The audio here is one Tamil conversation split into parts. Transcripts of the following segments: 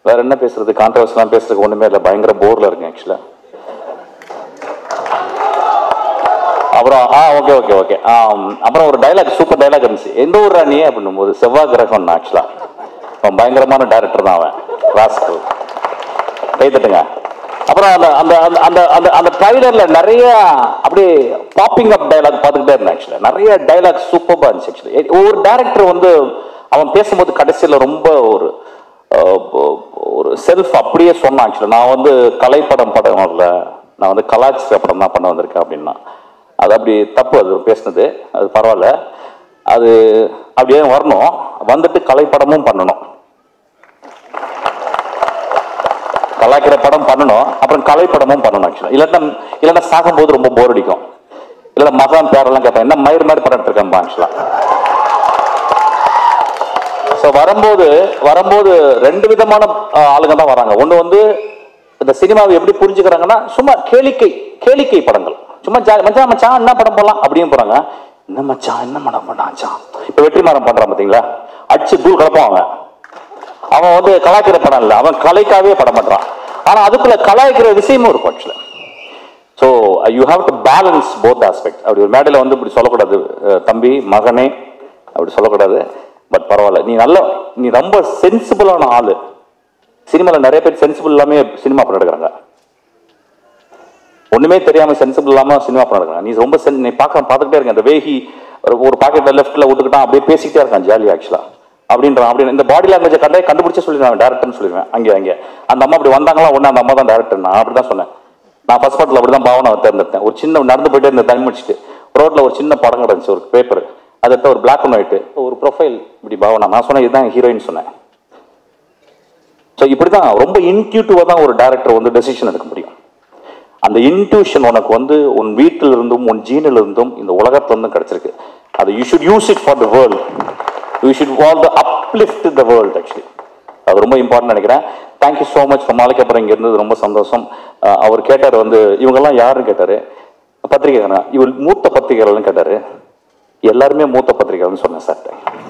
வேற என்ன பேசுறது கான்ட்ரவர்ஸ்லாம் பேசுறதுக்கு ஒண்ணுமே இல்லை பயங்கர போர்ல இருக்கேன் ஆக்சுவலா அப்புறம் ஆ ஓகே ஓகே ஓகே அப்புறம் ஒரு டைலாக் சூப்பர் டைலாக் இருந்துச்சு எந்த ஊர் நீ அப்படின்னும் போது செவ்வாய் கிரகம் ஆக்சுவலா அவன் பயங்கரமான டைரக்டர் தான் அவன் ராஸ்கல் கை தட்டுங்க அப்புறம் அந்த அந்த அந்த அந்த அந்த அந்த ட்ரைலர்ல நிறைய அப்படியே பாப்பிங் அப் டைலாக் பார்த்துக்கிட்டே இருந்தேன் ஆக்சுவலா நிறைய டைலாக் சூப்பராக இருந்துச்சு ஆக்சுவலி ஒவ்வொரு டேரக்டர் வந்து அவன் பேசும்போது கடைசியில் ரொம்ப ஒரு அஹ், ஒரு செல்ஃப் அப்படியே சொன்னான் ஆக்சுவலா நான் வந்து கலைப்படம் படம் வரல நான் வந்து கலாச்சார படம் தான் பண்ண வந்திருக்கேன் அப்படின்னா அது அப்படி தப்பு அது பேசுனது அது பரவாயில்ல அது அப்படியே வரணும் வந்துட்டு கலைப்படமும் பண்ணணும் கலாய்க்கிற படம் பண்ணணும் அப்புறம் கலை படமும் பண்ணணும் ஆக்சுவலாக இல்லைன்னா இல்லைன்னா சாகும்போது ரொம்ப போர் அடிக்கும் இல்லைன்னா மகான் பேரெல்லாம் கேட்பேன் என்ன மயிர் மாதிரி படம் எடுத்திருக்கேன் ஆக்சுவலாக ஸோ வரும்போது வரும்போது ரெண்டு விதமான அஹ், ஆளுங்க தான் வராங்க ஒன்று வந்து இந்த சினிமாவை எப்படி புரிஞ்சுக்கிறாங்கன்னா சும்மா கேளிக்கை கேளிக்கை படங்கள் சும்மா ஜா மச்சான் மச்சான் என்ன படம் போடலாம் அப்படின்னு போறாங்க என்ன மச்சான் என்ன படம் பண்ணாச்சான் இப்போ வெற்றிமாறன் பண்றான் பார்த்தீங்களா அடிச்சு தூள் கலப்பான் அவன் அவன் வந்து கலாய்க்கிற படம் இல்லை அவன் கலைக்காவே படம் பண்றான் ஆனா அதுக்குள்ள கலாய்க்கிற விஷயமும் இருக்கும் actually so you have to balance both aspect அப்படி ஒரு மேடையில் வந்து இப்படி சொல்லக்கூடாது அஹ், தம்பி மகனே அப்படி சொல்லக்கூடாது பட் பரவாயில்ல நீ நல்ல நீ ரொம்ப சென்சிபிளான ஆளு சினிமாவில் நிறைய பேர் சென்சிபிள் இல்லாம சினிமா படம் எடுக்கிறாங்க ஒண்ணுமே தெரியாம சென்சிபிள் இல்லாம சினிமா படம் எடுக்கிறாங்க நீ ரொம்ப sen- நீ பார்க்க பார்த்துக்கிட்டே இருக்க அந்த வேகி ஒரு ஒரு பாக்கெட்ல லெஃப்ட்ல விட்டுக்கிட்டான் அப்படியே பேசிக்கிட்டே இருக்கான் ஜாலி ஆக்சுவலா அப்படின்றான் அப்படின்னு இந்த பாடி லாங்குவேஜ் கண்டே கண்டுபிடிச்சே சொல்லிடுவேன் டேரக்டர்னு சொல்லிடுவேன் அங்கே அங்கே அந்த அம்மா அப்படி வந்தாங்களா ஒன்று அந்த அம்மா தான் டேரக்டர் நான் அப்படி தான் சொன்னேன் நான் ஃபர்ஸ்ட் பாட்டில் அப்படி தான் பாவனை தேர்ந்தெடுத்தேன் ஒரு சின்ன நடந்து போயிட்டே இருந்த தண்ணி முடிச்சுட்டு ரோட்ல ஒரு சின்ன படம் கிடந்துச்சு ஒரு பேப்பர் அதை எடுத்து ஒரு பிளாக் அண்ட் ஒயிட் ஒரு ப்ரொஃபைல் இப்படி பாவனா நான் சொன்னேன் இதுதான் ஹீரோயின் சொன்னேன் ஸோ இப்படி தான் ரொம்ப இன்ட்யூட்டிவாக தான் ஒரு டேரக்டர் வந்து டெசிஷன் எடுக்க முடியும் அந்த இன்ட்யூஷன் உனக்கு வந்து உன் வீட்டில் இருந்தும் உன் ஜீனில் இருந்தும் இந்த உலகத்துல இருந்தும் கிடைச்சிருக்கு அது you should use it for the world you should well the uplift the world actually அது ரொம்ப இம்பார்ட்டன் நினைக்கிறேன் தேங்க்யூ ஸோ மச் ஃபார் நாளைக்கு அப்புறம் இங்கே இருந்தது ரொம்ப சந்தோஷம் அஹ் அவர் கேட்டார் வந்து இவங்கெல்லாம் யாருன்னு கேட்டார் பத்திரிகைக்காரன் இவர் மூத்த பத்திரிகைகள்னு கேட்டார் எல்லாருமே மூத்த பத்திரிகைகள்னு சொன்னேன் சார்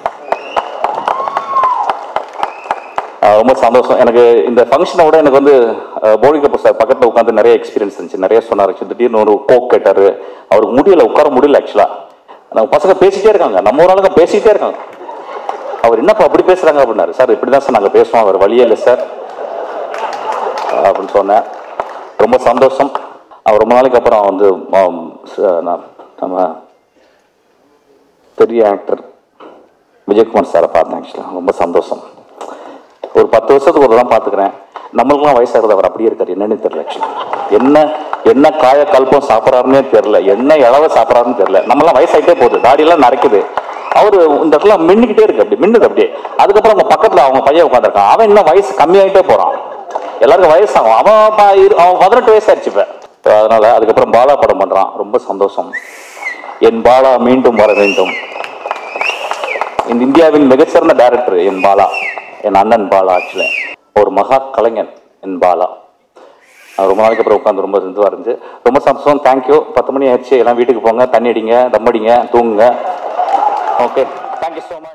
ஆஹ் ரொம்ப சந்தோஷம் எனக்கு இந்த ஃபங்க்ஷனை விட எனக்கு வந்து ஆஹ் போடி கபூர் சார் பக்கத்தில் உட்காந்து நிறைய எக்ஸ்பீரியன்ஸ் இருந்துச்சு நிறைய சொன்னார் actually. திடீர்னு ஒரு கோக் கேட்டார் அவருக்கு முடியல உட்கார முடியல ஆக்சுவலாக நம்ம பசங்க பேசிட்டே இருக்காங்க நம்ம ஒரு ஆளுங்க பேசிட்டே இருக்காங்க அவர் என்னப்பா அப்படி பேசுறாங்க அப்படின்னாரு சார் இப்படி தான் சார் நாங்கள் பேசுவோம் அவர் வழியே இல்லை சார் அப்படின்னு சொன்னேன் ரொம்ப சந்தோஷம் அவர் ரொம்ப நாளைக்கு அப்புறம் வந்து ஆம், ச- நான் நம்ம பெரிய ஆக்டர் விஜயகுமார் சாரை பார்த்தேன் ஆக்சுவலாக ரொம்ப சந்தோஷம் ஒரு பத்து வருஷத்துக்கு ஒரு தான் பார்த்துக்கிறேன் நம்மளுக்குலாம் வயசாகிறது அவர் அப்படியே இருக்காரு என்னன்னு தெரியல actually. என்ன என்ன காய கல்பம் சாப்பிட்றாருன்னே தெரியல என்ன இளவ சாப்பிட்றாருன்னு தெரியல நம்மளாம் வயசாயிட்டே போகுது தாடியெல்லாம் நடக்குது அவரு இந்த இடத்துல மின்னிக்கிட்டே இருக்கு அப்படி மின்னுது அப்படியே அதுக்கப்புறம் அவங்க பக்கத்துல அவங்க பையன் உட்காந்துருக்கான் அவன் இன்னும் வயசு கம்மியாயிட்டே போறான் எல்லாருக்கும் வயசாகும் அவன் ப- இரு- அவன் பதினெட்டு வயசு ஆயிடுச்சு இப்ப So, அதனால அதுக்கப்புறம் பாலா படம் பண்றான் ரொம்ப சந்தோஷம் என் பாலா மீண்டும் வர வேண்டும் இந்த இந்தியாவின் மிகச்சிறந்த டைரக்டர் என் பாலா என் அண்ணன் பாலா ஆக்சுவலி ஒரு மகா கலைஞன் என் பாலா நான் ரொம்ப நாளைக்கு அப்புறம் உட்காந்து ரொம்ப இதுவாக இருந்துச்சு ரொம்ப சந்தோஷம் தேங்க்யூ பத்து மணி ஆயிடுச்சு எல்லாம் வீட்டுக்கு போங்க தண்ணி அடிங்க தம் அடிங்க தூங்குங்க ஓகே தேங்க்யூ ஸோ மச்